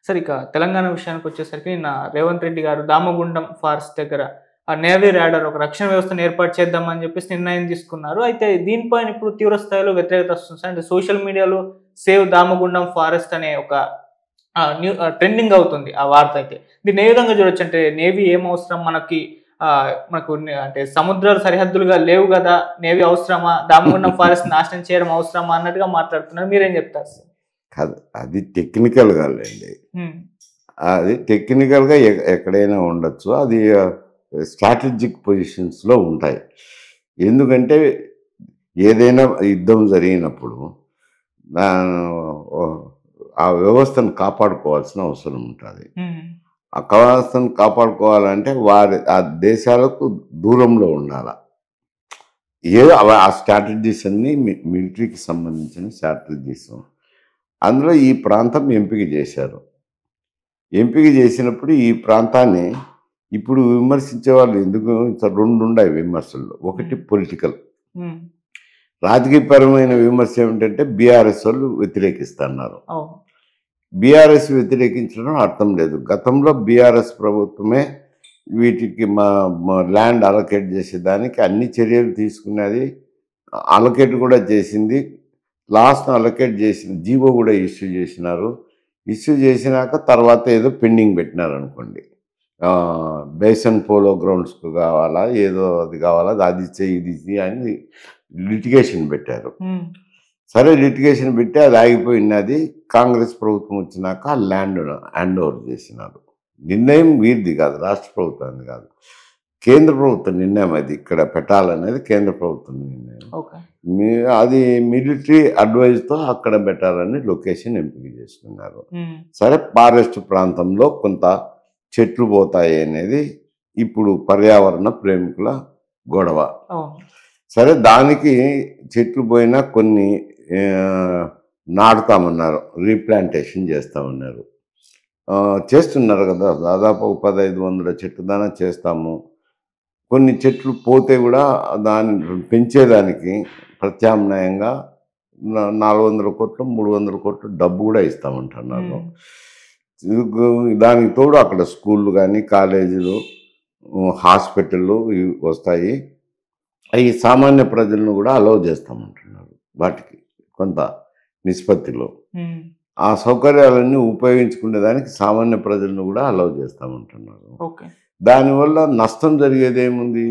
సరే ఇక తెలంగాణ విషయానికి వచ్చేసరికి నిన్న రేవంత్ రెడ్డి గారు దామగుండం ఫారెస్ట్ దగ్గర ఆ నేవీ ర్యాడర్ ఒక రక్షణ వ్యవస్థను ఏర్పాటు చేద్దామని చెప్పేసి నిర్ణయం తీసుకున్నారు అయితే దీనిపైన ఇప్పుడు తీవ్ర స్థాయిలో వ్యతిరేకత వస్తుంది సార్. అంటే సోషల్ మీడియాలో సేవ్ దామగుండం ఫారెస్ట్ అనే ఒక ఆ, న్యూ ట్రెండింగ్ అవుతుంది ఆ వార్త అయితే దీన్ని ఏ విధంగా చూడొచ్చు అంటే నేవీ ఏం అవసరం మనకి ఆ, మనకు ని- అంటే సముద్రాలు సరిహద్దులుగా లేవు కదా నేవీ అవసరమా దామగుండం ఫారెస్ట్ నాశనం చేయడం అవసరమా అన్నట్టుగా మాట్లాడుతున్నారు మీరేం చెప్తారు సార్ కాదు అది టెక్నికల్గా లేండి ఉమ్, అది టెక్నికల్గా ఎ- ఎక్కడైనా ఉండొచ్చు అది స్ట్రాటజిక్ పొజిషన్స్లో ఉంటాయి ఎందుకంటే ఏదైనా యుద్ధం జరిగినప్పుడు దా- ఆ వ్యవస్థను కాపాడుకోవాల్సిన అవసరం ఉంటుంది ఉమ్, ఆ వ్యవస్థను కాపాడుకోవాలంటే వారి ఆ దేశాలకు దూరంలో ఉండాల ఏదో అవ- ఆ స్ట్రాటజీస్ అన్నీ మి- మిలిటరీకి సంబంధించిన స్ట్రాటజీస్ అందులో ఈ ప్రాంతం ఎంపిక చేశారు ఎంపిక చేసినప్పుడు ఈ ప్రాంతాన్ని ఇప్పుడు విమర్శించే వాళ్ళు ఎందుకు ఇంత రెండు ఉన్నాయి విమర్శలు ఒకటి పొలిటికల్ ఉమ్, రాజకీయపరమైన విమర్శ ఏమిటంటే బీఆర్ఎస్ వాళ్ళు వ్యతిరేకిస్తున్నారు అవును బీఆర్ఎస్ వ్యతిరేకించడం అర్థం లేదు గతంలో బీఆర్ఎస్ ప్రభుత్వమే వీటికి మా మా ల్యాండ్ అలొకేట్ చేసేదానికి అన్ని చర్యలు తీసుకున్నది అలొకేట్ కూడా చేసింది లాస్ట్ అలొకేట్ చేసిన జీవో కూడా ఇష్యూ చేసినారు ఇష్యూ చేసినాక తర్వాత ఏదో పెండింగ్ పెట్టినారు అనుకోండి ఆ, బేసన్ పోలో గ్రౌండ్స్కు కావాలా ఏదో అది కావాలా అది ఇచ్చే ఇది ఇచ్చే అని లిటిగేషన్ పెట్టారు ఉమ్, సరే లిటిగేషన్ పెట్టి అది ఆగిపోయినది కాంగ్రెస్ ప్రభుత్వం వచ్చినాక ఆ ల్యాండ్ హ్యాండ్ ఓవర్ చేసినారు నిర్ణయం వీరిది కాదు రాష్ట్ర ప్రభుత్వాన్ని కాదు కేంద్ర ప్రభుత్వ నిర్ణయం అది ఇక్కడ పెట్టాలనేది కేంద్ర ప్రభుత్వం నిర్ణయం ఓకే మీ అది మిలిటరీ అడ్వైజ్తో అక్కడ పెట్టాలని లొకేషన్ ఎంపిక చేసుకున్నారు ఉమ్, సరే ఫారెస్ట్ ప్రాంతంలో కొంత చెట్లు పోతాయి అనేది ఇప్పుడు పర్యావరణ ప్రేమికుల గొడవ అవును సరే దానికి చెట్లు పోయినా కొన్ని ఆ, నాటుతామన్నారు రీప్లాంటేషన్ చేస్తామన్నారు ఆ, చేస్తున్నారు కదా దాదాపు ఒక పదహైదు వందల చెట్లు దాకా చేస్తాము కొన్ని చెట్లు పోతే కూడా దాన్ని పెంచేదానికి ప్రత్యామ్నాయంగా నా- నాలుగు వందల కోట్లు మూడు వందల కోట్లు డబ్బు కూడా ఇస్తామంటున్నారు ఉమ్, ఇది- దానికి తోడు అక్కడ స్కూళ్ళు కానీ కాలేజీలు ఉ, హాస్పిటళ్ళు ఇవి వస్తాయి అవి సామాన్య ప్రజలను కూడా అలౌ చేస్తామంటున్నారు వాటికి కొంత నిష్పత్తిలో ఉమ్, ఆ సౌకర్యాలన్నీ ఉపయోగించుకునేదానికి సామాన్య ప్రజలను కూడా అలౌ చేస్తామంటున్నారు ఓకే దానివల్ల నష్టం జరిగేది ఏముంది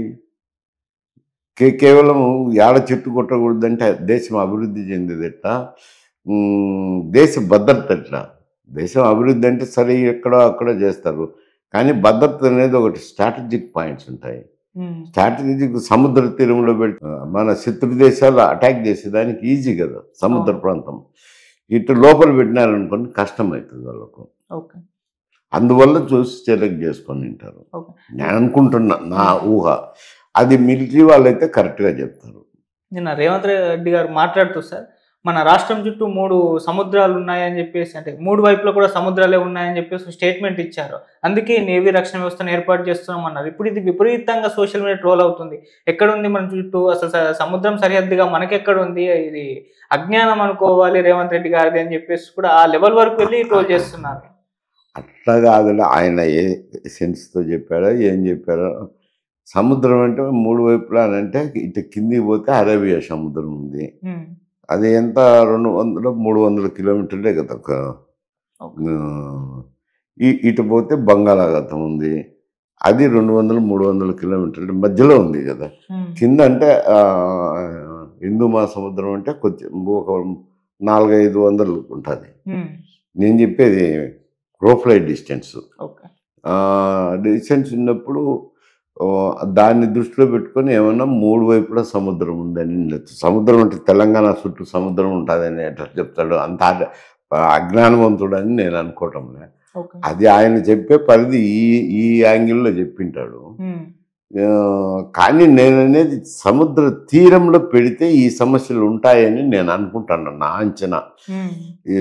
కే కేవలం ఏడ చెట్టు కొట్టకూడదంటే దేశం అభివృద్ధి చెందేది ఎట్లా ఉమ్, దేశ భద్రత ఎట్లా దేశం అభివృద్ధి అంటే సరే ఎక్కడో అక్కడ చేస్తారు కానీ భద్రత అనేది ఒకటి స్ట్రాటజిక్ పాయింట్స్ ఉంటాయి ఉమ్, స్ట్రాటజిక్ సముద్ర తీరంలో పెట్టి మన శత్రు దేశాలు అటాక్ చేసేదానికి ఈజీ కదా సముద్ర అవును. ప్రాంతం ఇటు లోపల పెట్టినారనుకోండి కష్టం అవుతుంది వాళ్ళకు ఓకే అందువల్ల చూసి సెలెక్ట్ చేసుకొని ఉంటారు ఓకే. నేను అనుకుంటున్నా నా ఊహ అది మిలిటరీ వాళ్ళైతే కరెక్ట్గా చెప్తారు నిన్న రేవంత్ రెడ్డి గారు మాట్లాడుతూ సార్ మన రాష్ట్రం చుట్టూ మూడు సముద్రాలు ఉన్నాయని చెప్పేసి అంటే మూడు వైపులో కూడా సముద్రాలే ఉన్నాయని చెప్పేసి స్టేట్మెంట్ ఇచ్చారు అందుకే నేవీ రక్షణ వ్యవస్థను ఏర్పాటు చేస్తున్నాం అన్నారు ఇప్పుడు ఇది విపరీతంగా సోషల్ మీడియా ట్రోల్ అవుతుంది ఎక్కడ ఉంది మన చుట్టూ అసలు స- సముద్రం సరిహద్దుగా మనకెక్కడ ఉంది ఇది అజ్ఞానం అనుకోవాలి రేవంత్ రెడ్డి గారిది అని చెప్పేసి కూడా ఆ లెవెల్ వరకు వెళ్ళి ట్రోల్ చేస్తున్నారు అట్లా కాదు ఆయన ఏ సెన్స్తో చెప్పాడో ఏం చెప్పారో సముద్రం అంటే మూడు వైపులా అని అంటే ఇటు కిందికి పోతే అరేబియా సముద్రం ఉంది ఉమ్, అది ఎంత రెండు వందలు మూడు వందల కిలోమీటర్లే కదా ఒక ఓకే. ఆ, ఈ- ఇటు పోతే బంగాళాఖాతం ఉంది అది రెండు వందలు మూడు వందల కిలోమీటర్ల మధ్యలో ఉంది కదా ఉమ్, కింద అంటే ఆ, హిందూ మహాసముద్రం అంటే కొంచెం ఒక నాలుగైదు వందలు ఉంటుంది ఉమ్, నేను చెప్పేది క్రోఫ్లైట్ డిస్టెన్స్ ఓకే డిస్టెన్స్ ఉన్నప్పుడు ఆ, దాన్ని దృష్టిలో పెట్టుకొని ఏమన్నా మూడు వైపులా సముద్రం ఉందని ఉండొచ్చు. సముద్రం అంటే తెలంగాణ చుట్టూ సముద్రం ఉంటుందని ఎట్లా చెప్తాడు అంత అజ్ఞ- అజ్ఞానవంతుడని నేను అనుకోవటం లే. ఓకే అది ఆయన చెప్పే పరిధి ఈ ఈ యాంగిల్లో చెప్పింటాడు ఉమ్, ఆ, కానీ నేను అనేది సముద్ర తీరంలో పెడితే ఈ సమస్యలు ఉంటాయని నేను అనుకుంటాను నా అంచనా ఉమ్, ఈ,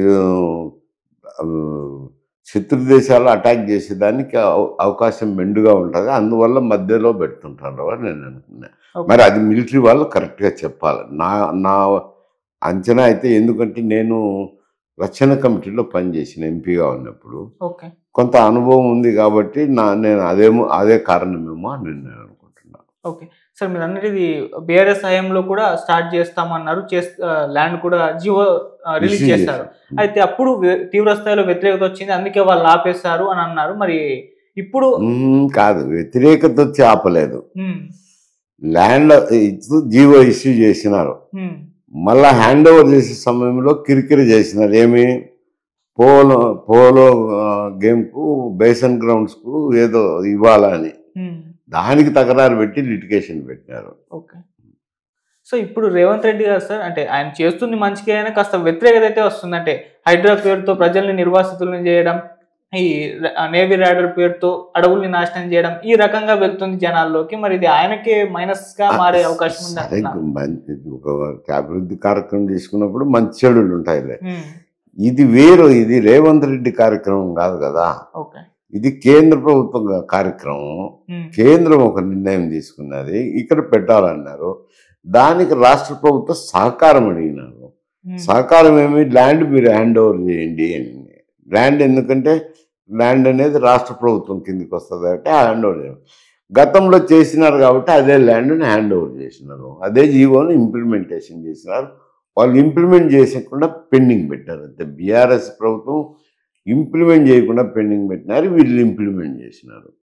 ఆ, శత్రు దేశాలు అటాక్ చేసేదానికి అవ- అవకాశం మెండుగా ఉంటుంది అందువల్ల మధ్యలో పెడుతుంటారు అని నేను అనుకున్నా ఓకే. మరి అది మిలిటరీ వాళ్ళు కరెక్ట్గా చెప్పాలి నా నా అంచనా అయితే ఎందుకంటే నేను రక్షణ కమిటీలో పనిచేసిన ఎంపీగా ఉన్నప్పుడు ఓకే కొంత అనుభవం ఉంది కాబట్టి నా నేను అదేమో అదే కారణమేమో అని నేను అనుకుంటున్నాను ఓకే సార్ మీరు అన్నది బీఆర్ఎస్ హయాంలో కూడా స్టార్ట్ చేస్తామన్నారు చేస్త ల్యాండ్ కూడా జియో రిలీజ్ Issue చేశారు చేశారు. అయితే అప్పుడు వ్య- తీవ్ర స్థాయిలో వ్యతిరేకత వచ్చింది అందుకే వాళ్ళు ఆపేశారు అని అన్నారు మరి ఇప్పుడు మ్మ్, కాదు వ్యతిరేకత వచ్చి ఆపలేదు ఉమ్, ల్యాండ్ ఇస్తూ జీవో ఇష్యూ చేసినారు ఉమ్, మళ్ళా హ్యాండ్ ఓవర్ చేసే సమయంలో కిరికిరి చేసినారు ఏమి పోలో పోలో ఆ, గేమ్కు బేసన్ గ్రౌండ్స్కు ఏదో ఇవ్వాలని ఉమ్, దానికి తకరారు పెట్టి లిటిగేషన్ పెట్టినారు ఓకే సో ఇప్పుడు రేవంత్ రెడ్డి గారు సార్ అంటే ఆయన చేస్తుంది మంచిగా అయినా కాస్త వ్యతిరేకత అయితే వస్తుంది అంటే హైడ్రా పేరుతో ప్రజల్ని నిర్వాసితులను చేయడం ఈ ర- నేవీ రైడర్ పేరుతో అడవుల్ని నాశనం చేయడం ఈ రకంగా వెళ్తుంది జనాల్లోకి మరి ఇది ఆయనకే మైనస్ గా మారే అవకాశం ఉంది సరే, అంటున్నారు. మంచి ఒక అభివృద్ధి కార్యక్రమం తీసుకున్నప్పుడు మంచి చెడులు ఉంటాయిలే ఉమ్, ఇది వేరు ఇది రేవంత్ రెడ్డి కార్యక్రమం కాదు కదా ఓకే ఇది కేంద్ర ప్రభుత్వ కార్యక్రమం ఉమ్, కేంద్రం ఒక నిర్ణయం తీసుకున్నది ఇక్కడ పెట్టాలన్నారు దానికి రాష్ట్ర ప్రభుత్వం సహకారం అడిగినారు ఉమ్, సహకారం ఏమి ల్యాండ్ మీరు హ్యాండ్ ఓవర్ చేయండి అని ల్యాండ్ ఎందుకంటే ల్యాండ్ అనేది రాష్ట్ర ప్రభుత్వం కిందికి వస్తుంది కాబట్టి హ్యాండ్ ఓవర్ చేయాలి గతంలో చేసినారు కాబట్టి అదే ల్యాండ్ని హ్యాండ్ ఓవర్ చేసినారు అదే జీవోని ఇంప్లిమెంటేషన్ చేసినారు వాళ్ళు ఇంప్లిమెంట్ చేయకుండా పెండింగ్ పెట్టారు అంతే బీఆర్ఎస్ ప్రభుత్వం ఇంప్లిమెంట్ చేయకుండా పెండింగ్ పెట్టినారు వీళ్ళు ఇంప్లిమెంట్ చేసినారు